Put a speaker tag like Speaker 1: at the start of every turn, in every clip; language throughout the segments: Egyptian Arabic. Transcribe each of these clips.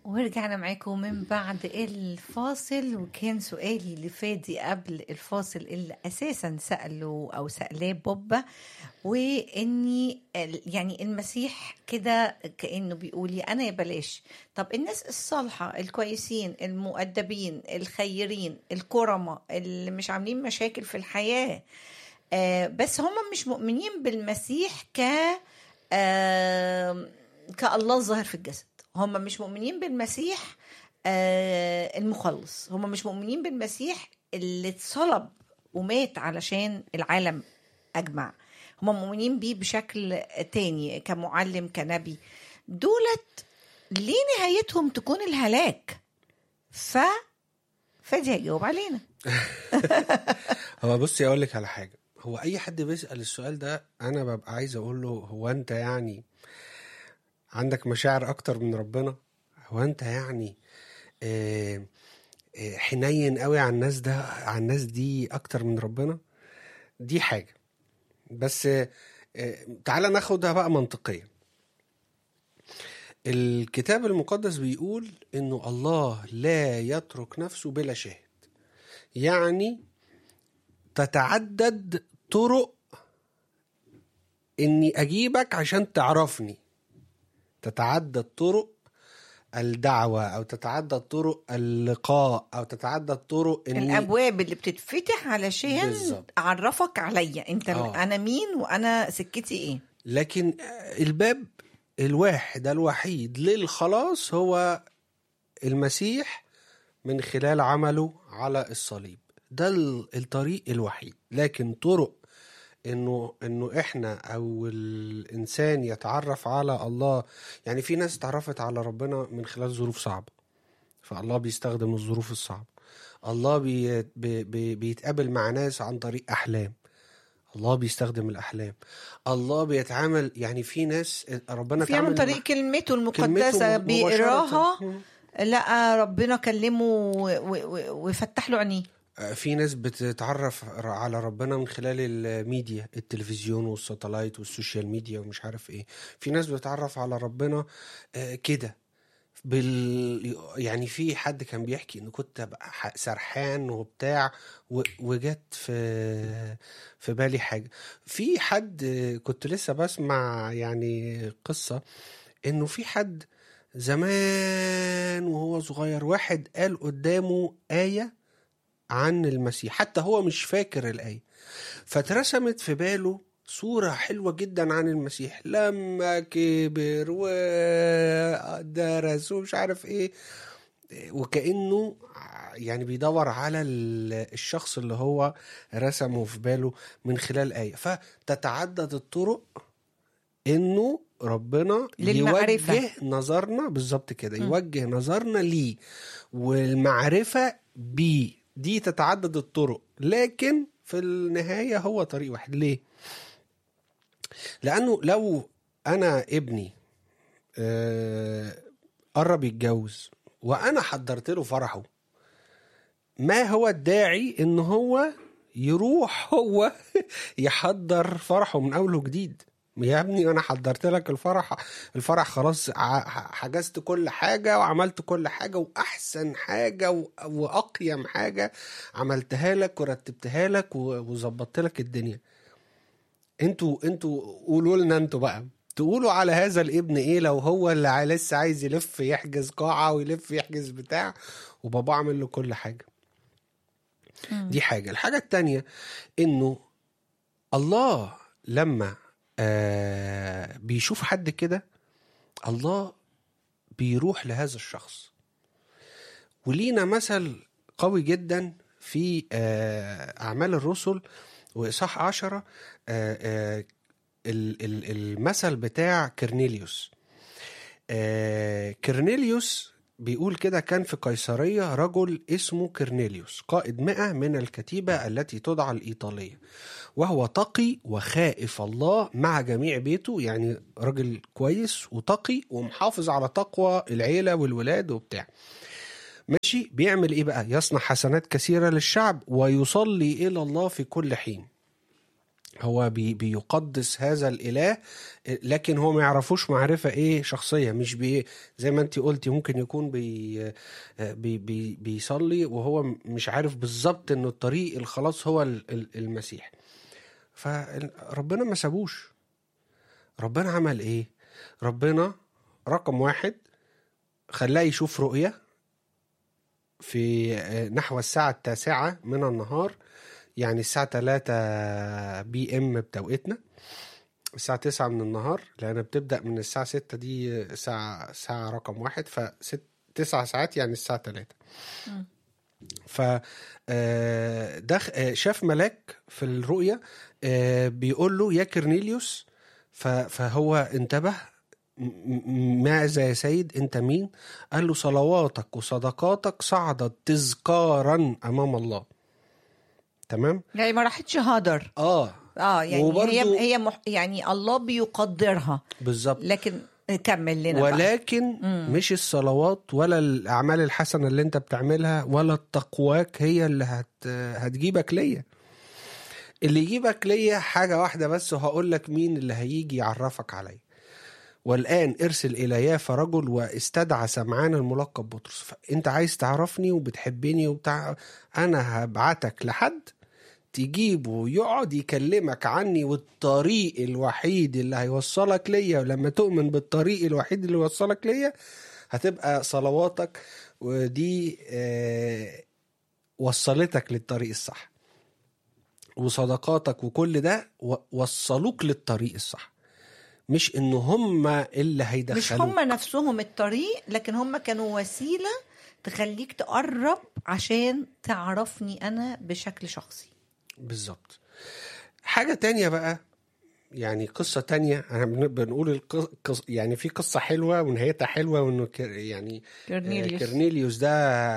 Speaker 1: ورجعنا معاكم من بعد الفاصل وكان سؤالي لفادي قبل الفاصل اللي اساسا ساله او سالاه بوبا واني ال- يعني المسيح كده كانه بيقول لي انا يا بلاش طب الناس الصالحه الكويسين المؤدبين الخيرين الكرماء اللي مش عاملين مشاكل في الحياه آه بس هم مش مؤمنين بالمسيح ك آه كالله الظاهر في الجسد هم مش مؤمنين بالمسيح آه المخلص هم مش مؤمنين بالمسيح اللي اتصلب ومات علشان العالم اجمع هم مؤمنين بيه بشكل تاني كمعلم كنبي دولت ليه نهايتهم تكون الهلاك ف فادي هيجاوب علينا
Speaker 2: هو بصي اقول لك على حاجه هو اي حد بيسال السؤال ده انا ببقى عايز اقول له هو انت يعني عندك مشاعر اكتر من ربنا هو انت يعني آه، آه، حنين قوي على الناس ده على الناس دي اكتر من ربنا دي حاجه بس آه، آه، تعالى ناخدها بقى منطقيا الكتاب المقدس بيقول انه الله لا يترك نفسه بلا شاهد يعني تتعدد طرق اني اجيبك عشان تعرفني تتعدد طرق الدعوة او تتعدد طرق اللقاء او تتعدد طرق اني
Speaker 1: الابواب اللي بتتفتح علشان
Speaker 2: بالظبط.
Speaker 1: اعرفك عليا انت
Speaker 2: آه.
Speaker 1: انا مين وانا سكتي ايه
Speaker 2: لكن الباب الواحد الوحيد للخلاص هو المسيح من خلال عمله على الصليب ده ال- الطريق الوحيد لكن طرق انه انه احنا او الانسان يتعرف على الله يعني في ناس اتعرفت على ربنا من خلال ظروف صعبه فالله بيستخدم الظروف الصعبه الله بي بي بي بيتقابل مع ناس عن طريق احلام الله بيستخدم الاحلام الله بيتعامل يعني في ناس ربنا
Speaker 1: في من
Speaker 2: اتعامل
Speaker 1: طريق
Speaker 2: مع-
Speaker 1: كلمته
Speaker 2: كلمته
Speaker 1: المقدسه
Speaker 2: مباشرة.
Speaker 1: بيقراها
Speaker 2: مم.
Speaker 1: لقى ربنا كلمه و- و- و- وفتح له عينيه
Speaker 2: في ناس بتتعرف على ربنا من خلال الميديا التلفزيون والساتلايت والسوشيال ميديا ومش عارف ايه في ناس بتتعرف على ربنا آه، كده بال يعني في حد كان بيحكي انه كنت أبقى ح- سرحان وبتاع و- وجت في في بالي حاجه في حد آه، كنت لسه بسمع يعني قصه انه في حد زمان وهو صغير واحد قال قدامه ايه عن المسيح حتى هو مش فاكر الآية فاترسمت في باله صورة حلوة جدا عن المسيح لما كبر ودرس ومش عارف ايه وكأنه يعني بيدور على ال- الشخص اللي هو رسمه في باله من خلال آية فتتعدد الطرق انه ربنا
Speaker 1: للمعرفة.
Speaker 2: يوجه نظرنا بالظبط كده يوجه نظرنا ليه والمعرفة بيه دي تتعدد الطرق لكن في النهاية هو طريق واحد ليه لأنه لو أنا ابني آه، قرب يتجوز وأنا حضرت له فرحه ما هو الداعي ان هو يروح هو يحضر فرحه من اول وجديد يا ابني انا حضرت لك الفرح الفرح خلاص ع- حجزت كل حاجه وعملت كل حاجه واحسن حاجه و- واقيم حاجه عملتها لك ورتبتها لك و- وظبطت لك الدنيا انتوا انتوا قولوا لنا انتوا بقى تقولوا على هذا الابن ايه لو هو اللي ع- لسه عايز يلف يحجز قاعه ويلف يحجز بتاع وبابا عامل له كل حاجه دي حاجه الحاجه التانية انه الله لما آه بيشوف حد كده الله بيروح لهذا الشخص ولينا مثل قوي جدا في آه أعمال الرسل وإصحاح عشرة آه آه ال- ال- المثل بتاع كرنيليوس آه كرنيليوس بيقول كده كان في قيصرية رجل اسمه كرنيليوس قائد مئة من الكتيبة التي تدعى الإيطالية وهو تقي وخائف الله مع جميع بيته يعني راجل كويس وتقي ومحافظ على تقوى العيلة والولاد وبتاع ماشي بيعمل ايه بقى يصنع حسنات كثيرة للشعب ويصلي إلى الله في كل حين هو بي بيقدس هذا الاله لكن هو ما يعرفوش معرفه ايه شخصيه مش بي زي ما انت قلتي ممكن يكون بي بي بي بيصلي وهو مش عارف بالظبط ان الطريق الخلاص هو ال- ال- المسيح فربنا ما سابوش ربنا عمل ايه ربنا رقم واحد خلاه يشوف رؤية في آه، نحو الساعة التاسعة من النهار يعني الساعة 3 بي ام بتوقيتنا الساعة 9 من النهار لأن بتبدأ من الساعة 6 دي ساعة ساعة رقم واحد ف تسع ساعات يعني الساعة 3
Speaker 1: مم.
Speaker 2: ف آه، دخ... آه، شاف ملاك في الرؤية آه، بيقول له يا كرنيليوس ف... فهو انتبه م- م- ماذا يا سيد انت مين قال له صلواتك وصدقاتك صعدت تذكارا امام الله تمام
Speaker 1: يعني ما راحتش هدر
Speaker 2: اه
Speaker 1: اه يعني
Speaker 2: وبرضو-
Speaker 1: هي هي مح... يعني الله بيقدرها
Speaker 2: بالظبط
Speaker 1: لكن كمل لنا بقى.
Speaker 2: ولكن
Speaker 1: مم.
Speaker 2: مش الصلوات ولا الاعمال الحسنه اللي انت بتعملها ولا التقواك هي اللي هت هتجيبك ليا اللي يجيبك ليا حاجه واحده بس وهقول لك مين اللي هيجي يعرفك عليا والان ارسل الى يافا رجل واستدعى سمعان الملقب بطرس فانت عايز تعرفني وبتحبني وبتاع انا هبعتك لحد تجيبه يقعد يكلمك عني والطريق الوحيد اللي هيوصلك ليا ولما تؤمن بالطريق الوحيد اللي يوصلك ليا هتبقى صلواتك ودي آه، وصلتك للطريق الصح وصدقاتك وكل ده و- وصلوك للطريق الصح مش ان هم اللي
Speaker 1: مش
Speaker 2: هيدخلوك
Speaker 1: هم نفسهم الطريق لكن هم كانوا وسيله تخليك تقرب عشان تعرفني انا بشكل شخصي
Speaker 2: بالظبط حاجة تانية بقى يعني قصة تانية أنا بن- بنقول القص... يعني في قصة حلوة ونهايتها حلوة وإنه كر... يعني
Speaker 1: كورنيليوس
Speaker 2: كرنيليوس ده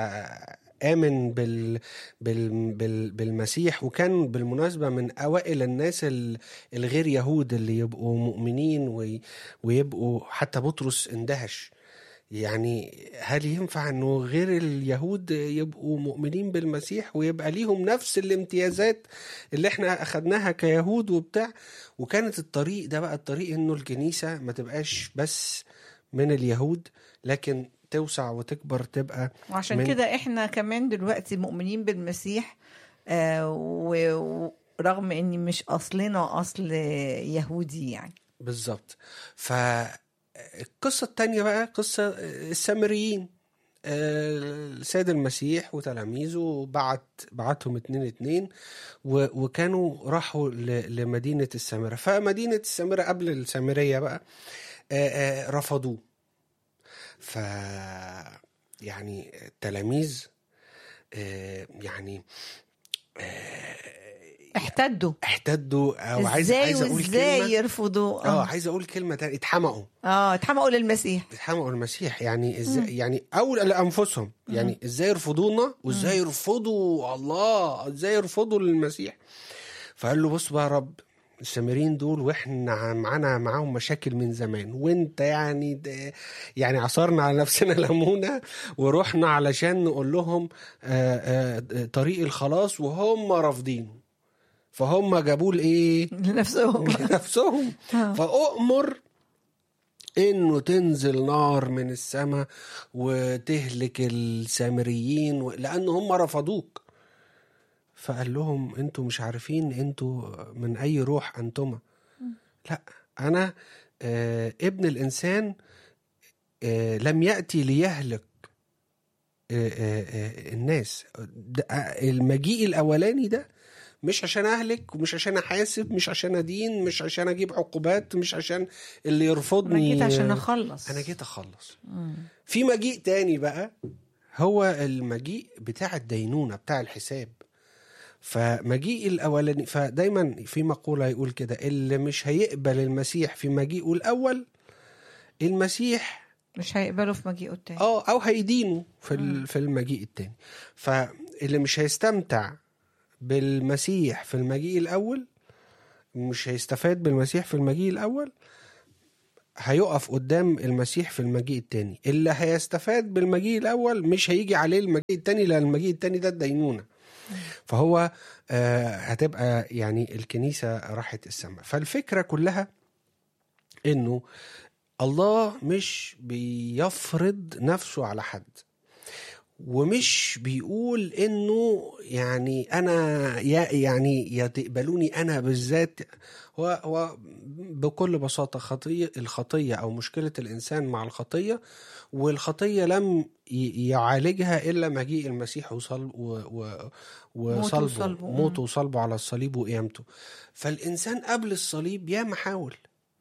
Speaker 2: آمن بال... بال... بال... بالمسيح وكان بالمناسبة من أوائل الناس ال- الغير يهود اللي يبقوا مؤمنين وي... ويبقوا حتى بطرس اندهش يعني هل ينفع انه غير اليهود يبقوا مؤمنين بالمسيح ويبقى ليهم نفس الامتيازات اللي احنا اخدناها كيهود وبتاع وكانت الطريق ده بقى الطريق انه الكنيسة ما تبقاش بس من اليهود لكن توسع وتكبر تبقى
Speaker 1: وعشان
Speaker 2: من-
Speaker 1: كده احنا كمان دلوقتي مؤمنين بالمسيح آه و- ورغم اني مش اصلنا اصل يهودي يعني
Speaker 2: بالظبط فالقصة التانية بقى قصة السامريين آه، السيد المسيح وتلاميذه بعت بعتهم اتنين اتنين و- وكانوا راحوا ل- لمدينة السامرة فمدينة السامرة قبل السامرية بقى آه، آه، رفضوه ف يعني التلاميذ آه، يعني
Speaker 1: احتدوا
Speaker 2: احتدوا او عايز
Speaker 1: ازاي
Speaker 2: عايز اقول
Speaker 1: وازاي
Speaker 2: كلمه
Speaker 1: يرفضوا
Speaker 2: اه
Speaker 1: اه,
Speaker 2: عايز اقول كلمه تانية اتحمقوا
Speaker 1: آه اتحمقوا للمسيح
Speaker 2: اتحمقوا المسيح يعني ازاي يعني او لانفسهم يعني ازاي يرفضونا وازاي يرفضوا الله ازاي يرفضوا المسيح فقال له بص بقى يا رب السامريين دول واحنا معانا معاهم مشاكل من زمان وانت يعني ده يعني عصرنا على نفسنا ليمونه ورحنا علشان نقول لهم آآ آآ طريق الخلاص وهم رافضينه فهم جابوه لايه؟
Speaker 1: لنفسهم
Speaker 2: لنفسهم
Speaker 1: آه.
Speaker 2: فأؤمر انه تنزل نار من السماء وتهلك السامريين و- لان هم رفضوك فقال لهم انتوا مش عارفين انتوا من اي روح انتما لا انا آه ابن الانسان آه لم ياتي ليهلك آه آه آه الناس ده- آه، المجيء الاولاني ده مش عشان اهلك ومش عشان احاسب مش عشان ادين مش عشان اجيب عقوبات مش عشان اللي
Speaker 1: انا
Speaker 2: يرفضني
Speaker 1: جيت عشان اخلص
Speaker 2: انا جيت اخلص
Speaker 1: مم.
Speaker 2: في مجيء تاني بقى هو المجيء بتاع الدينونة بتاع الحساب فمجيء الأولاني فدايما في مقولة يقول كده اللي مش هيقبل المسيح في مجيئه الأول المسيح
Speaker 1: مش هيقبلوا في مجيئه التاني
Speaker 2: اه او هيدينه في ال- في المجيء التاني فاللي مش هيستمتع بالمسيح في المجيء الاول مش هيستفاد بالمسيح في المجيء الاول هيقف قدام المسيح في المجيء التاني اللي هيستفاد بالمجيء الاول مش هيجي عليه المجيء التاني لان المجيء التاني ده الدينونه فهو آه، هتبقى يعني الكنيسه راحت السماء فالفكره كلها انه الله مش بيفرض نفسه على حد ومش بيقول انه يعني انا يا يعني يا تقبلوني انا بالذات هو هو بكل بساطه خطيه الخطيه او مشكله الانسان مع الخطيه والخطيه لم ي- يعالجها الا مجيء المسيح وصلب و و وصلبه
Speaker 1: وصلبه.
Speaker 2: موته وصلبه على الصليب وقيامته فالانسان قبل الصليب ياما حاول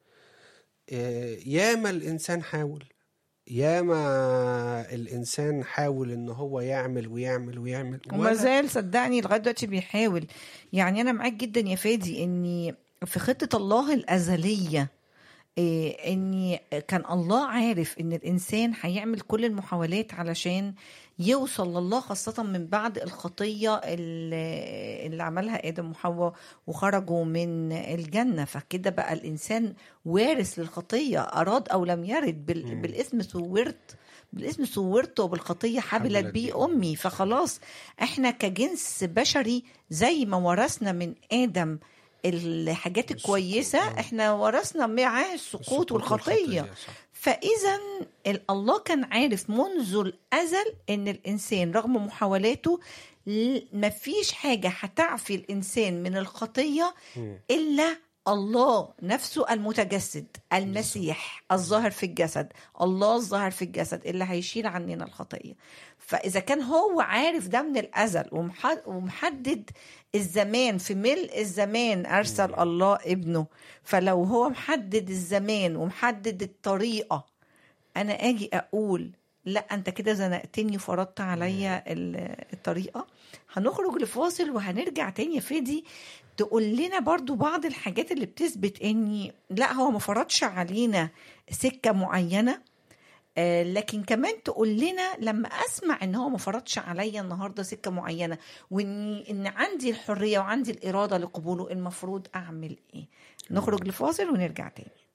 Speaker 2: آه، ياما الانسان حاول ياما الانسان حاول ان هو يعمل ويعمل ويعمل
Speaker 1: وما
Speaker 2: ولا-
Speaker 1: زال صدقني لغايه دلوقتي بيحاول يعني انا معاك جدا يا فادي اني في خطه الله الازليه إيه اني كان الله عارف ان الانسان هيعمل كل المحاولات علشان يوصل لله خاصة من بعد الخطية اللي, اللي عملها آدم وحواء وخرجوا من الجنة فكده بقى الإنسان وارث للخطية أراد أو لم يرد بال...
Speaker 2: مم.
Speaker 1: بالاسم صورت بالاسم صورت وبالخطية حبلت
Speaker 2: حبلت
Speaker 1: بي
Speaker 2: بيه
Speaker 1: أمي فخلاص احنا كجنس بشري زي ما ورثنا من آدم الحاجات
Speaker 2: السقوط،
Speaker 1: الكويسة
Speaker 2: آه.
Speaker 1: احنا ورثنا معاه السقوط والخطية
Speaker 2: صح.
Speaker 1: فاذا ال- الله كان عارف منذ الازل ان الانسان رغم محاولاته ل- مفيش حاجه هتعفي الانسان من الخطيه
Speaker 2: مم.
Speaker 1: الا الله نفسه المتجسد المسيح الظاهر في الجسد الله الظاهر في الجسد اللي هيشيل عننا الخطيه فاذا كان هو عارف ده من الازل ومح- ومحدد الزمان في ملء الزمان ارسل الله ابنه فلو هو محدد الزمان ومحدد الطريقه انا اجي اقول لا انت كده زنقتني وفرضت عليا ال- الطريقه هنخرج لفاصل وهنرجع تاني يا فادي تقول لنا برضو بعض الحاجات اللي بتثبت اني لا هو ما فرضش علينا سكه معينه آه، لكن كمان تقول لنا لما اسمع ان هو ما فرضش عليا النهارده سكه معينه وان ان عندي الحريه وعندي الاراده لقبوله المفروض اعمل ايه نخرج لفاصل ونرجع تاني